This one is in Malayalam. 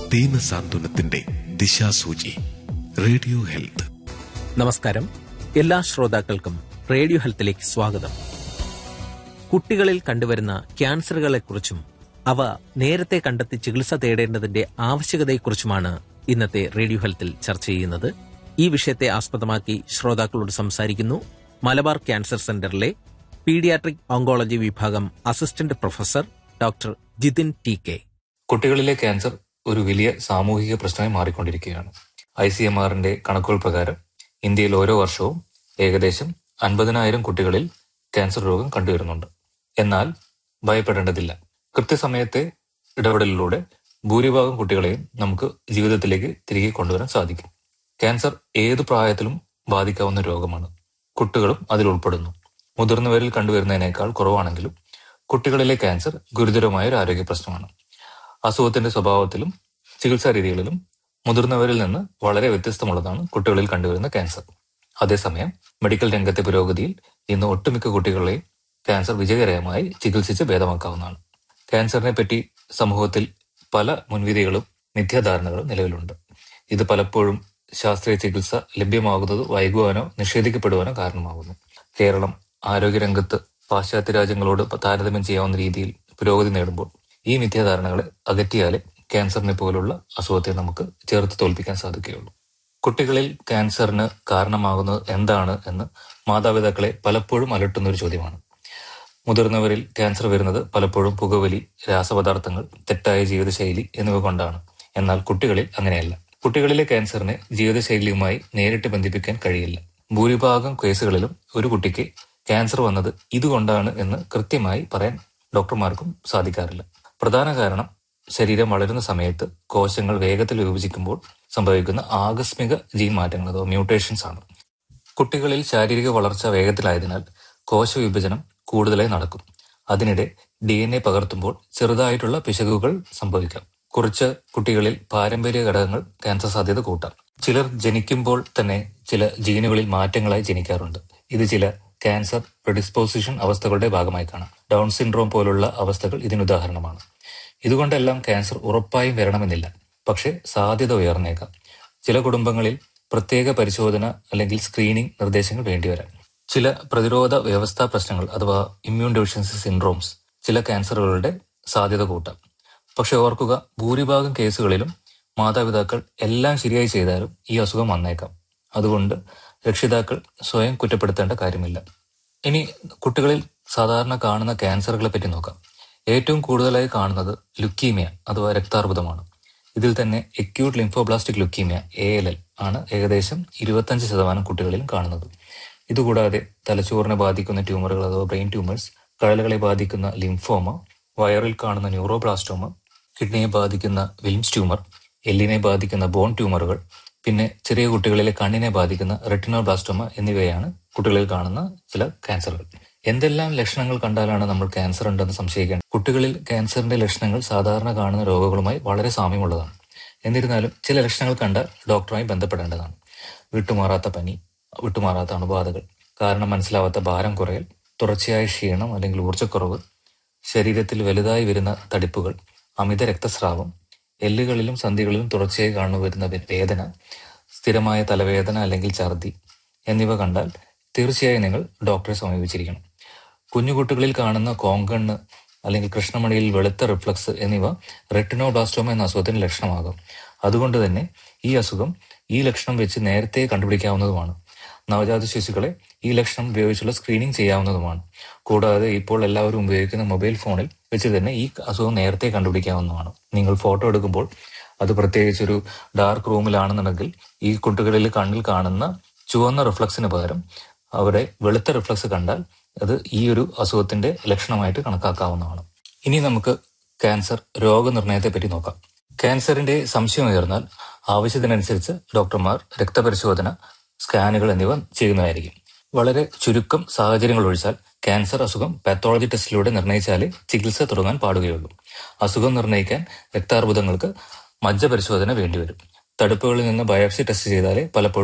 ദീനസാന്ത്വനത്തിന്റെ ദിശാസൂചി റേഡിയോ ഹെൽത്ത് നമസ്കാരം എല്ലാ ശ്രോതാക്കൾക്കും റേഡിയോ ഹെൽത്തിലേക്ക് സ്വാഗതം കുട്ടികളിൽ കണ്ടുവരുന്ന ക്യാൻസറുകളെക്കുറിച്ചും അവ നേരത്തെ കണ്ടെത്തി ചികിത്സ തേടേണ്ടതിന്റെ ആവശ്യകതയെക്കുറിച്ചുമാണ് ഇന്നത്തെ റേഡിയോ ഹെൽത്തിൽ ചർച്ച ചെയ്യുന്നത് ഈ വിഷയത്തെ ആസ്പദമാക്കി ശ്രോതാക്കളോട് സംസാരിക്കുന്നു മലബാർ ക്യാൻസർ സെന്ററിലെ പീഡിയാട്രിക് ഓങ്കോളജി വിഭാഗം assistant professor doctor Jithin T K കുട്ടികളിലെ ക്യാൻസർ ഒരു വലിയ സാമൂഹിക പ്രശ്നമായി മാറിക്കൊണ്ടിരിക്കുകയാണ് ഐ സി എം ആറിന്റെ കണക്കുകൾ പ്രകാരം ഇന്ത്യയിൽ ഓരോ വർഷവും ഏകദേശം അൻപതിനായിരം കുട്ടികളിൽ ക്യാൻസർ രോഗം കണ്ടുവരുന്നുണ്ട് എന്നാൽ ഭയപ്പെടേണ്ടതില്ല കൃത്യസമയത്തെ ഇടപെടലിലൂടെ ഭൂരിഭാഗം കുട്ടികളെയും നമുക്ക് ജീവിതത്തിലേക്ക് തിരികെ കൊണ്ടുവരാൻ സാധിക്കും ക്യാൻസർ ഏതു പ്രായത്തിലും ബാധിക്കാവുന്ന രോഗമാണ് കുട്ടികളും അതിൽ ഉൾപ്പെടുന്നു മുതിർന്നവരിൽ കണ്ടുവരുന്നതിനേക്കാൾ കുറവാണെങ്കിലും കുട്ടികളിലെ ക്യാൻസർ ഗുരുതരമായ ഒരു ആരോഗ്യ പ്രശ്നമാണ് അസുഖത്തിന്റെ സ്വഭാവത്തിലും ചികിത്സാ രീതികളിലും മുതിർന്നവരിൽ നിന്ന് വളരെ വ്യത്യസ്തമുള്ളതാണ് കുട്ടികളിൽ കണ്ടുവരുന്ന ക്യാൻസർ അതേസമയം മെഡിക്കൽ രംഗത്തെ പുരോഗതിയിൽ ഇന്ന് ഒട്ടുമിക്ക കുട്ടികളെയും ക്യാൻസർ വിജയകരമായി ചികിത്സിച്ച് ഭേദമാക്കാവുന്നതാണ് ക്യാൻസറിനെ പറ്റി സമൂഹത്തിൽ പല മുൻവിധികളും മിഥ്യാധാരണകളും നിലവിലുണ്ട് ഇത് പലപ്പോഴും ശാസ്ത്രീയ ചികിത്സ ലഭ്യമാകുന്നത് വൈകുവാനോ നിഷേധിക്കപ്പെടുവാനോ കാരണമാകുന്നു കേരളം ആരോഗ്യരംഗത്ത് പാശ്ചാത്യ രാജ്യങ്ങളോട് താരതമ്യം ചെയ്യാവുന്ന രീതിയിൽ പുരോഗതി നേടുമ്പോൾ ഈ മിഥ്യാധാരണകളെ അകറ്റിയാലേ ക്യാൻസറിനെ പോലുള്ള അസുഖത്തെ നമുക്ക് ചേർത്ത് തോൽപ്പിക്കാൻ സാധിക്കുകയുള്ളൂ കുട്ടികളിൽ ക്യാൻസറിന് കാരണമാകുന്നത് എന്താണ് എന്ന് മാതാപിതാക്കളെ പലപ്പോഴും അലട്ടുന്ന ഒരു ചോദ്യമാണ് മുതിർന്നവരിൽ ക്യാൻസർ വരുന്നത് പലപ്പോഴും പുകവലി രാസപദാർത്ഥങ്ങൾ തെറ്റായ ജീവിതശൈലി എന്നിവ കൊണ്ടാണ് എന്നാൽ കുട്ടികളിൽ അങ്ങനെയല്ല കുട്ടികളിലെ ക്യാൻസറിനെ ജീവിതശൈലിയുമായി നേരിട്ട് ബന്ധിപ്പിക്കാൻ കഴിയില്ല ഭൂരിഭാഗം കേസുകളിലും ഒരു കുട്ടിക്ക് ക്യാൻസർ വന്നത് ഇതുകൊണ്ടാണ് എന്ന് കൃത്യമായി പറയാൻ ഡോക്ടർമാർക്കും സാധിക്കാറില്ല പ്രധാന കാരണം ശരീരം വളരുന്ന സമയത്ത് കോശങ്ങൾ വേഗത്തിൽ വിഭജിക്കുമ്പോൾ സംഭവിക്കുന്ന ആകസ്മിക ജീൻ മാറ്റങ്ങൾ അഥവാ മ്യൂട്ടേഷൻസ് ആണ് കുട്ടികളിൽ ശാരീരിക വളർച്ച വേഗത്തിലായതിനാൽ കോശവിഭജനം കൂടുതലായി നടക്കും അതിനിടെ ഡി എൻ എ പകർത്തുമ്പോൾ ചെറുതായിട്ടുള്ള പിശകുകൾ സംഭവിക്കാം കുറച്ച് കുട്ടികളിൽ പാരമ്പര്യ ഘടകങ്ങൾ ക്യാൻസർ സാധ്യത കൂട്ടാം ചിലർ ജനിക്കുമ്പോൾ തന്നെ ചില ജീനുകളിൽ മാറ്റങ്ങളായി ജനിക്കാറുണ്ട് ഇത് ചില ക്യാൻസർ പ്രെഡിസ്പോസിഷൻ അവസ്ഥകളുടെ ഭാഗമായി കാണാം ഡൗൺ സിൻഡ്രോം പോലുള്ള അവസ്ഥകൾ ഇതിനുദാഹരണമാണ് ഇതുകൊണ്ടെല്ലാം ക്യാൻസർ ഉറപ്പായും വരണമെന്നില്ല പക്ഷേ സാധ്യത ഉയർന്നേക്കാം ചില കുടുംബങ്ങളിൽ പ്രത്യേക പരിശോധന അല്ലെങ്കിൽ സ്ക്രീനിംഗ് നിർദ്ദേശങ്ങൾ വേണ്ടിവരാം ചില പ്രതിരോധ വ്യവസ്ഥാ പ്രശ്നങ്ങൾ അഥവാ ഇമ്മ്യൂൺ ഡെഫിഷ്യൻസി സിൻഡ്രോംസ് ചില ക്യാൻസറുകളുടെ സാധ്യത കൂട്ടാം പക്ഷെ ഓർക്കുക ഭൂരിഭാഗം കേസുകളിലും മാതാപിതാക്കൾ എല്ലാം ശരിയായി ചെയ്താലും ഈ അസുഖം വന്നേക്കാം അതുകൊണ്ട് രക്ഷിതാക്കൾ സ്വയം കുറ്റപ്പെടുത്തേണ്ട കാര്യമില്ല ഇനി കുട്ടികളിൽ സാധാരണ കാണുന്ന ക്യാൻസറുകളെ പറ്റി നോക്കാം ഏറ്റവും കൂടുതലായി കാണുന്നത് ലുക്കീമിയ അഥവാ രക്താർബുദമാണ് ഇതിൽ തന്നെ acute lymphoblastic leukaemia A L L ആണ് ഏകദേശം ഇരുപത്തഞ്ച് ശതമാനം കുട്ടികളിലും കാണുന്നത് ഇതുകൂടാതെ തലച്ചോറിനെ ബാധിക്കുന്ന ട്യൂമറുകൾ അഥവാ ബ്രെയിൻ ട്യൂമേഴ്സ് കഴലുകളെ ബാധിക്കുന്ന ലിംഫോമ വയറിൽ കാണുന്ന ന്യൂറോബ്ലാസ്റ്റോമ കിഡ്നിയെ ബാധിക്കുന്ന വിൽംസ് ട്യൂമർ എല്ലിനെ ബാധിക്കുന്ന ബോൺ ട്യൂമറുകൾ പിന്നെ ചെറിയ കുട്ടികളിലെ കണ്ണിനെ ബാധിക്കുന്ന റെറ്റിനോബ്ലാസ്റ്റോമ എന്നിവയാണ് കുട്ടികളിൽ കാണുന്ന ചില ക്യാൻസറുകൾ എന്തെല്ലാം ലക്ഷണങ്ങൾ കണ്ടാലാണ് നമ്മൾ ക്യാൻസർ ഉണ്ടെന്ന് സംശയിക്കേണ്ടത് കുട്ടികളിൽ ക്യാൻസറിന്റെ ലക്ഷണങ്ങൾ സാധാരണ കാണുന്ന രോഗങ്ങളുമായി വളരെ സാമ്യമുള്ളതാണ് എന്നിരുന്നാലും ചില ലക്ഷണങ്ങൾ കണ്ട ഡോക്ടറുമായി ബന്ധപ്പെടേണ്ടതാണ് വിട്ടുമാറാത്ത പനി വിട്ടുമാറാത്ത അണുബാധകൾ കാരണം മനസ്സിലാവാത്ത ഭാരം കുറയൽ തുടർച്ചയായ ക്ഷീണം അല്ലെങ്കിൽ ഊർജ്ജക്കുറവ് ശരീരത്തിൽ വലുതായി വരുന്ന തടിപ്പുകൾ അമിത രക്തസ്രാവം എല്ലുകളിലും സന്ധികളിലും തുടർച്ചയായി കാണു വരുന്ന വേദന സ്ഥിരമായ തലവേദന അല്ലെങ്കിൽ ഛർദി എന്നിവ കണ്ടാൽ തീർച്ചയായും നിങ്ങൾ ഡോക്ടറെ സമീപിച്ചിരിക്കണം കുഞ്ഞുകുട്ടികളിൽ കാണുന്ന കോങ്കണ്ണ് അല്ലെങ്കിൽ കൃഷ്ണമണിയിൽ വെളുത്ത റിഫ്ലക്സ് എന്നിവ റെറ്റിനോബ്ലാസ്റ്റോമ എന്ന അസുഖത്തിന് ലക്ഷണമാകും അതുകൊണ്ട് തന്നെ ഈ അസുഖം ഈ ലക്ഷണം വെച്ച് നേരത്തെ കണ്ടുപിടിക്കാവുന്നതുമാണ് നവജാത ശിശുക്കളെ ഈ ലക്ഷണം ഉപയോഗിച്ചുള്ള സ്ക്രീനിംഗ് ചെയ്യാവുന്നതുമാണ് കൂടാതെ ഇപ്പോൾ എല്ലാവരും ഉപയോഗിക്കുന്ന മൊബൈൽ ഫോണിൽ വെച്ച് തന്നെ ഈ അസുഖം നേരത്തെ കണ്ടുപിടിക്കാവുന്നതാണ് നിങ്ങൾ ഫോട്ടോ എടുക്കുമ്പോൾ അത് പ്രത്യേകിച്ച് ഒരു ഡാർക്ക് റൂമിലാണെന്നുണ്ടെങ്കിൽ ഈ കുട്ടികളിൽ കണ്ണിൽ കാണുന്ന ചുവന്ന റിഫ്ലക്സിന് പകരം അവിടെ വെളുത്ത റിഫ്ലക്സ് കണ്ടാൽ അത് ഈ ഒരു അസുഖത്തിന്റെ ലക്ഷണമായിട്ട് കണക്കാക്കാവുന്നതാണ് ഇനി നമുക്ക് ക്യാൻസർ രോഗനിർണയത്തെ പറ്റി നോക്കാം ക്യാൻസറിന്റെ സംശയം ഉയർന്നാൽ ആവശ്യത്തിനനുസരിച്ച് ഡോക്ടർമാർ രക്തപരിശോധന സ്കാനുകൾ എന്നിവ ചെയ്യുന്നതായിരിക്കും വളരെ ചുരുക്കം സാഹചര്യങ്ങൾ ഒഴിച്ചാൽ ക്യാൻസർ അസുഖം പാത്തോളജി ടെസ്റ്റിലൂടെ നിർണ്ണയിച്ചാലേ ചികിത്സ തുടങ്ങാൻ പാടുകയുള്ളൂ അസുഖം നിർണ്ണയിക്കാൻ രക്താർബുദങ്ങൾക്ക് മജ്ജ പരിശോധന വേണ്ടിവരും തടുപ്പുകളിൽ നിന്ന് ബയോപ്സി ടെസ്റ്റ് ചെയ്താലേ പലപ്പോഴും